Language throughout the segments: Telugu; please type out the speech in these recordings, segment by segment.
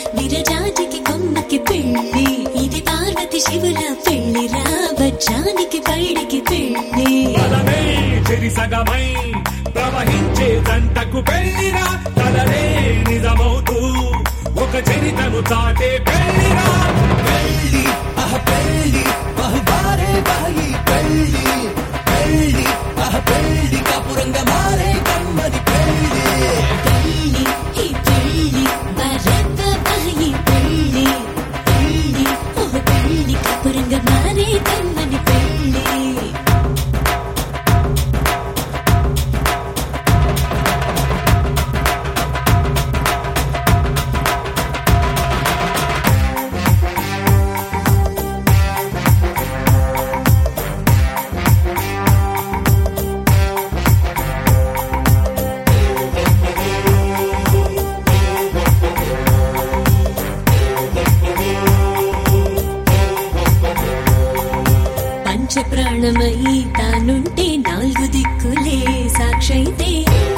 విరజాతికి కొమ్మకి పెళ్ళి ఇది పార్వతి శివుల పెళ్ళిరా బచ్చానికి పైడికి పెళ్ళి బలమై చెరిసగమై ప్రవహించే జంటకు పెళ్లిరా కలలే నిజమవుతూ ఒక చరితను చాటే పెళ్లిరా పెళ్ళి ఆహ పెళ్ళి బహుబారే బాయి పెళ్ళి పెళ్ళి ఆహ పెళ్ళి కాపురంగా మారే కమ్మని పెళ్ళి పెళ్ళి ఈ పెళ్ళి బరబ్బ బాయి పెళ్ళి పెళ్ళి ఓ పెళ్ళి కపురంగా మారే కమ్మని పెళ్ళి పంచ ప్రాణమై తానుంటే నాలుగు దిక్కులే సాక్షైతే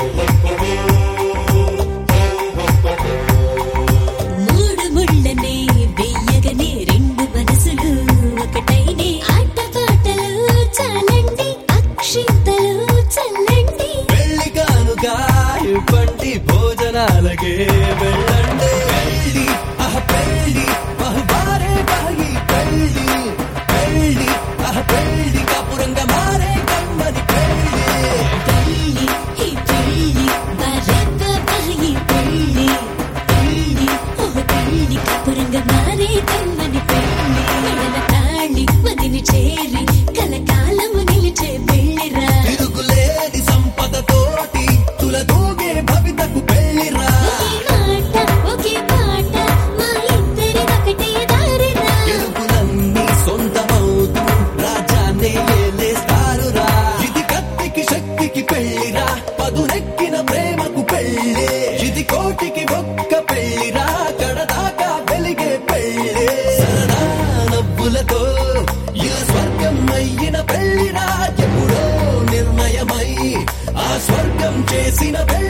మూడు ముళ్ళనే వెయ్యగనే రెండు మనసులు ఒకటైనే ఆటపాటలు చాలండి అక్షింతలు చల్లండి పెళ్లి కానుక ఇవ్వండి భోజనాలకే వెళ్ళండి పెళ్ళి ఆహ పెళ్ళి బహుబారే బాయి పెళ్ళి పెళ్ళి ఆహ పెళ్ళి కాపురంగా మారే కమ్మని పెళ్ళి పెళ్ళి ఈ పెళ్ళి బరబ్బ బాయి పెళ్ళి పెళ్ళి ఓ పెళ్ళి కపురంగా మారే కమ్మని పెళ్ళి మెడల తాళి మదిని చేరి కలకాలము నిలిచే పెళ్ళిరా తిరుగులేని సంపదతోటి తులదూగే భవితకు పెళ్లిరా ఒకే మాట ఒకే పాట మా ఇద్దరి ఒకటే దారిరా గెలుపులన్నీ సొంతమవుతూ రాజాన్నే ఏలేస్తారురా ఇది కత్తికి శక్తికి పెళ్లిరా పదునెక్కిన ప్రేమకు పెళ్ళి ఇది కోటికి ఒక్క పెళ్లిరా కడదాకా వెలిగే పెళ్ళి సరదా నవ్వులతో ఇలా స్వర్గం అయ్యిన పెళ్లిరా ఎప్పుడో నిర్ణయమై ఆ స్వర్గం చేసిన పెళ్లి